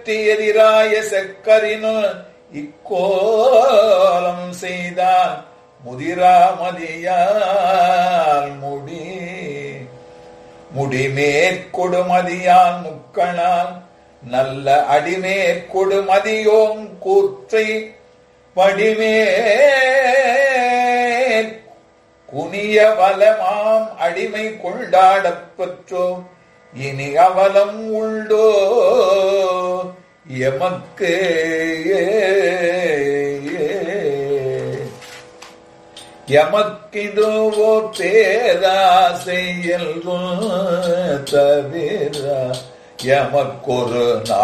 வெற்றி எதிராய செக்கரினு இக்கோலம் செய்தான் முதிராமதியால் முடி முடிமேற்கொடுமதியான் முக்கணால் நல்ல அடிமேற்கொடுமதியோம் கூற்றை வடிமே குனிய வலமாம் அடிமை கொண்டாடப் பெற்றோம் இனி அவலம் உண்டோ எமக்கு எமக்கிதுவோ பேராசையல் தவிர எமக்கொரு